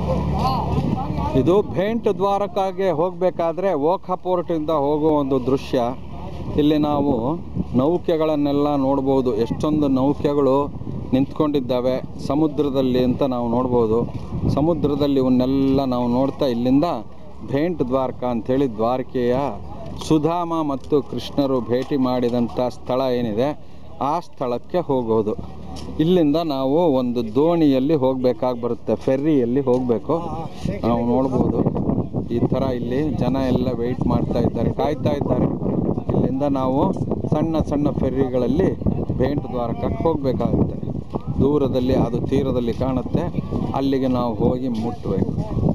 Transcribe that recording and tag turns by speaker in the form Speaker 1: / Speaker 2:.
Speaker 1: ಇದು ಭೇಂಟ್ ದ್ವಾರಕಾಗೆ ಹೋಗಬೇಕಾದ್ರೆ ಓಖಾ ಪೋರ್ಟಿಂದ ಹೋಗುವ ಒಂದು ದೃಶ್ಯ ಇಲ್ಲಿ ನಾವು ನೌಕೆಗಳನ್ನೆಲ್ಲ ನೋಡ್ಬೋದು ಎಷ್ಟೊಂದು ನೌಕೆಗಳು ನಿಂತ್ಕೊಂಡಿದ್ದಾವೆ ಸಮುದ್ರದಲ್ಲಿ ಅಂತ ನಾವು ನೋಡ್ಬೋದು ಸಮುದ್ರದಲ್ಲಿ ಇವನ್ನೆಲ್ಲ ನಾವು ನೋಡ್ತಾ ಇಲ್ಲಿಂದ ಭೇಂಟ್ ದ್ವಾರಕ ಅಂಥೇಳಿ ದ್ವಾರಕೆಯ ಸುಧಾಮ ಮತ್ತು ಕೃಷ್ಣರು ಭೇಟಿ ಮಾಡಿದಂಥ ಸ್ಥಳ ಏನಿದೆ ಆ ಸ್ಥಳಕ್ಕೆ ಹೋಗೋದು ಇಲ್ಲಿಂದ ನಾವು ಒಂದು ದೋಣಿಯಲ್ಲಿ ಹೋಗಬೇಕಾಗಿ ಬರುತ್ತೆ ಫೆರ್ರಿಯಲ್ಲಿ ಹೋಗಬೇಕು ನಾವು ನೋಡ್ಬೋದು ಈ ಥರ ಇಲ್ಲಿ ಜನ ಎಲ್ಲ ವೆಯ್ಟ್ ಮಾಡ್ತಾ ಇದ್ದಾರೆ ಕಾಯ್ತಾ ಇದ್ದಾರೆ ಇಲ್ಲಿಂದ ನಾವು ಸಣ್ಣ ಸಣ್ಣ ಫೆರ್ರಿಗಳಲ್ಲಿ ಭೇಂಟ್ ದ್ವಾರಕಕ್ಕೆ ಹೋಗಬೇಕಾಗುತ್ತೆ ದೂರದಲ್ಲಿ ಅದು ತೀರದಲ್ಲಿ ಕಾಣುತ್ತೆ ಅಲ್ಲಿಗೆ ನಾವು ಹೋಗಿ ಮುಟ್ಟಬೇಕು